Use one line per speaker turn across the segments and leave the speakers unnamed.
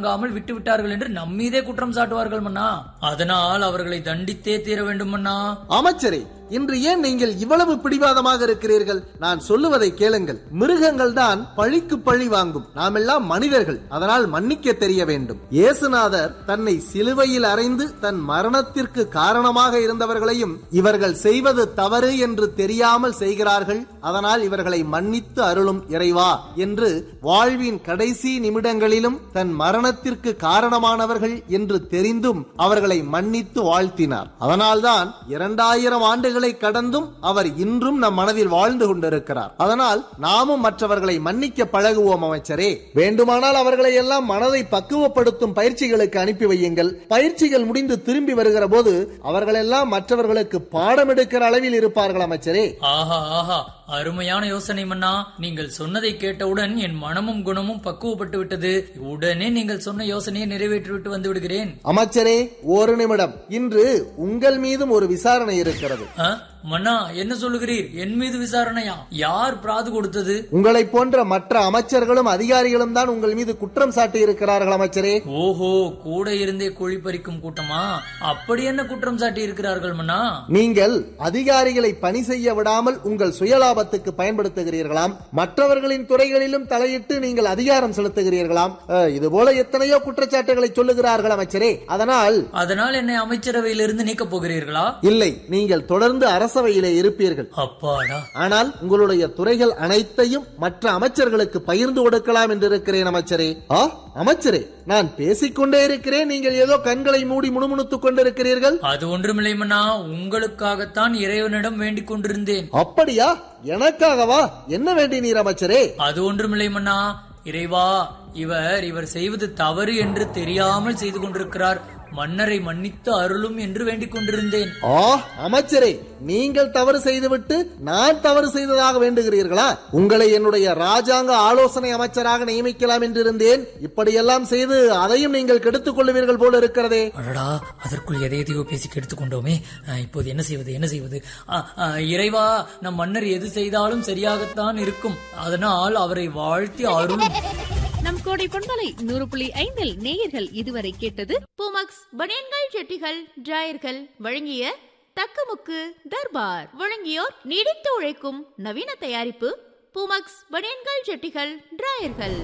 வழங்காமல் விட்டு விட்டார்கள் என்று நம்மீதே குற்றம் சாட்டுவார்கள் மன்னா அதனால் அவர்களை தண்டித்தே தீர வேண்டும் மன்னா
அமைச்சரே இன்று ஏன் நீங்கள் இவ்வளவு பிடிவாதமாக இருக்கிறீர்கள் நான் சொல்லுவதை கேளுங்கள் மிருகங்கள் தான் பழிக்கு பழி வாங்கும் நாம் எல்லாம் மனிதர்கள் அதனால் மன்னிக்க தெரிய வேண்டும் இயேசுநாதர் தன்னை சிலுவையில் அறைந்து தன் மரணத்திற்கு காரணமாக இருந்தவர்களையும் இவர்கள் செய்வது தவறு என்று தெரியாமல் செய்கிறார்கள் அதனால் இவர்களை மன்னித்து அருளும் இறைவா என்று வாழ்வின் கடைசி நிமிடங்களிலும் தன் மரணத்திற்கு காரணமானவர்கள் என்று தெரிந்தும் அவர்களை மன்னித்து வாழ்த்தினார் அதனால்தான் இரண்டாயிரம் ஆண்டுகளை கடந்தும் அவர் இன்றும் நம் மனதில் வாழ்ந்து கொண்டிருக்கிறார் அதனால் நாமும் மற்றவர்களை மன்னிக்க பழகுவோம் அமைச்சரே வேண்டுமானால் அவர்களை எல்லாம் மனதை பக்குவப்படுத்தும் பயிற்சிகளுக்கு அனுப்பி வையுங்கள் பயிற்சிகள் முடிந்து திரும்பி வருகிற போது அவர்களெல்லாம் மற்றவர்களுக்கு பாடம் எடுக்கிற அளவில் இருப்பார்கள் அமைச்சரே
ஆஹா ஆஹா அருமையான யோசனை மன்னா நீங்கள் சொன்னதை கேட்டவுடன் என் மனமும் குணமும் பக்குவப்பட்டு விட்டது உடனே நீங்கள் சொன்ன யோசனையை நிறைவேற்றிவிட்டு வந்து விடுகிறேன்
அமைச்சரே ஒரு நிமிடம் இன்று உங்கள் மீதும் ஒரு விசாரணை இருக்கிறது
ஆ? மன்னா என்ன சொல்லுகிறீர் என் மீது விசாரணையா யார் பிராது கொடுத்தது
உங்களை போன்ற மற்ற அமைச்சர்களும் அதிகாரிகளும் தான் உங்கள் மீது குற்றம் சாட்டி இருக்கிறார்கள் அமைச்சரே
ஓஹோ கூட இருந்தே குழி பறிக்கும் கூட்டமா அப்படி என்ன குற்றம் சாட்டி இருக்கிறார்கள் மன்னா
நீங்கள் அதிகாரிகளை பணி செய்ய விடாமல் உங்கள் சுயலாபத்துக்கு பயன்படுத்துகிறீர்களாம் மற்றவர்களின் துறைகளிலும் தலையிட்டு நீங்கள் அதிகாரம் செலுத்துகிறீர்களாம் அஹ், இது போல எத்தனையோ குற்றச்சாட்டுகளை சொல்லுகிறார்கள் அமைச்சரே அதனால்
அதனால் என்னை அமைச்சரவையிலிருந்து நீக்கப் போகிறீர்களா
இல்லை நீங்கள் தொடர்ந்து அரசவையிலே இருப்பீர்கள்
அப்பாடா
ஆனால் உங்களுடைய துறைகள் அனைத்தையும் மற்ற அமைச்சர்களுக்கு பகிர்ந்து கொடுக்கலாம் என்று இருக்கிறேன் அமைச்சரே ஆ அமைச்சரே நான் பேசிக்கொண்டே இருக்கிறேன் நீங்கள் ஏதோ கண்களை மூடி முணுமுணுத்துக் கொண்டிருக்கிறீர்கள்
அது ஒன்றுமில்லை மன்னா உங்களுக்காகத்தான் இறைவனிடம் வேண்டிக் கொண்டிருந்தேன்
அப்படியா எனக்காகவா என்ன வேண்டினீர் அமைச்சரே
அது ஒன்றுமில்லை மன்னா இறைவா இவர் இவர் செய்வது தவறு என்று தெரியாமல் செய்து கொண்டிருக்கிறார் மன்னரை மன்னித்து அருளும் என்று வேண்டிக் கொண்டிருந்தேன்
ஆ அமைச்சரே நீங்கள் தவறு செய்துவிட்டு நான் தவறு செய்ததாக வேண்டுகிறீர்களா உங்களை என்னுடைய ராஜாங்க ஆலோசனை அமைச்சராக நியமிக்கலாம் என்று இருந்தேன் இப்படியெல்லாம் செய்து அதையும் நீங்கள் கெடுத்துக் கொள்ளுவீர்கள் போல இருக்கிறதே
அடடா அதற்குள் எதை எதையோ பேசி கெடுத்துக் கொண்டோமே அஹ், இப்போது என்ன செய்வது என்ன செய்வது அஹ், அஹ், இறைவா நம் மன்னர் எது செய்தாலும் சரியாகத்தான் இருக்கும் அதனால் அவரை வாழ்த்தி அருளும்
நம் கோடை பொன்மலை நூறு புள்ளி ஐந்தில் நேயர்கள் இதுவரை கேட்டது
பூமக்ஸ் பனியன்கள் ஜெட்டிகள் டிராயர்கள் வழங்கிய தக்கமுக்கு தர்பார் வழங்கியோர் நீடித்து உழைக்கும் நவீன தயாரிப்பு பூமக்ஸ் பனியன்கள் ஜெட்டிகள் டிராயர்கள்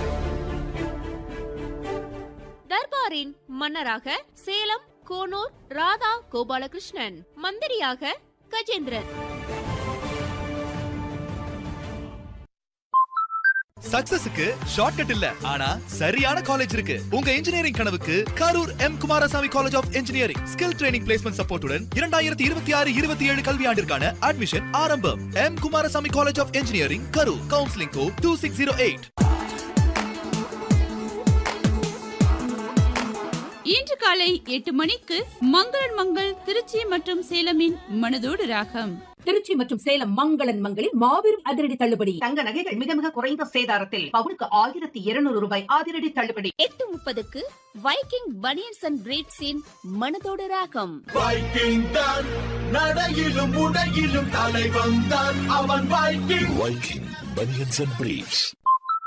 தர்பாரின் மன்னராக சேலம் கோனூர் ராதா கோபாலகிருஷ்ணன் மந்திரியாக கஜேந்திரன்
சக்சஸுக்கு ஷார்ட்கட் இல்ல ஆனா சரியான காலேஜ் இருக்கு உங்க இன்ஜினியரிங் கனவுக்கு Karur M Kumarasamy college of engineering skill training placement சப்போர்ட்டுடன் இரண்டாயிரத்தி இருபத்தி ஆறு இருபத்தி ஏழு கல்வியாண்டிற்கான அட்மிஷன் ஆரம்பம் M Kumarasamy college of engineering Karur counselling code two six zero eight
இன்று காலை எட்டு மணிக்கு மங்களன் மங்கள் திருச்சி மற்றும் சேலமின் மனதோடு ராகம்
திருச்சி மற்றும் சேலம் மங்களன் மங்களில் மாபெரும் அதிரடி தள்ளுபடி
தங்க நகைகள் மிக மிக குறைந்த சேதாரத்தில் பவுனுக்கு ஆயிரத்தி இருநூறு ரூபாய் அதிரடி தள்ளுபடி
எட்டு முப்பதுக்கு வைக்கிங் பனியன்ஸ் அண்ட் பிரீட்ஸின் மனதோடு ராகம்
வைக்கிங் தான் நடையிலும் உடையிலும் தலைவன் தான் அவன் Viking Viking banians and briefs